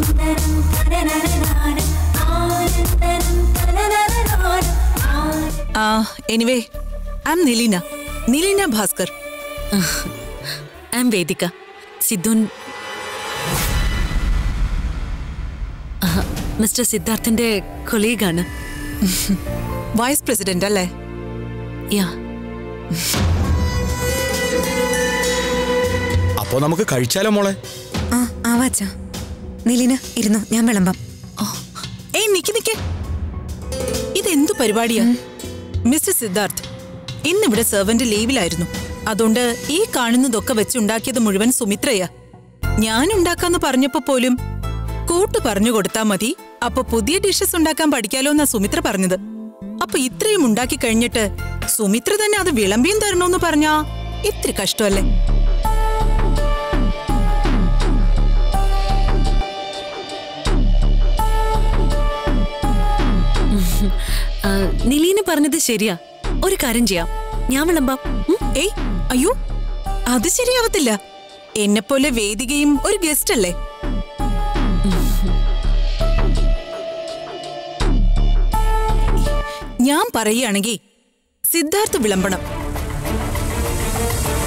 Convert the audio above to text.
ആ anyway I am Nileena Nileena Bhaskar I am Vedika സിദ്ധുൻ mister സിദ്ധാർത്ഥിന്റെ കൊളീഗാണ് വൈസ് പ്രസിഡന്റ് അല്ലേ യാ അപ്പോ നമുക്ക് കഴിച്ചാലോ മോളെ ആ ആവാച്ചാ നിലിന ഇരുന്നു ഞാൻ വിളമ്പാം ഏയ് നിക്ക് നിക്ക് ഇതെന്തു പരിപാടിയാ മിസ്റ്റർ സിദ്ധാർത്ഥ് ഇന്നിവിടെ സെർവന്റ് ലീവിലായിരുന്നു അതുകൊണ്ട് ഈ കാണുന്നതൊക്കെ വെച്ചുണ്ടാക്കിയത് മുഴുവൻ സുമിത്രയാ ഞാൻ ഉണ്ടാക്കാന്ന് പറഞ്ഞപ്പോ പോലും കൂട്ട് പറഞ്ഞു കൊടുത്താ മതി അപ്പൊ പുതിയ ഡിഷസ് ഉണ്ടാക്കാൻ പഠിക്കാലോ എന്നാ സുമിത്ര പറഞ്ഞത് അപ്പൊ ഇത്രയും ഉണ്ടാക്കി കഴിഞ്ഞിട്ട് സുമിത്ര തന്നെ അത് വിളമ്പിയും തരണോന്ന് പറഞ്ഞാ ഇത്തിരി കഷ്ടമല്ലേ ആ, നിലീന പറഞ്ഞത് ശരിയാ ഒരു കാര്യം ചെയ്യാം ഞാൻ വിളമ്പാം ഉം? ഏയ് അയ്യോ അത് ശരിയാവത്തില്ല എന്നെപ്പോലെ വേദികയും ഒരു ഗസ്റ്റ് അല്ലേ ഞാൻ പറയുകയാണെങ്കിൽ സിദ്ധാർത്ഥ വിളമ്പണം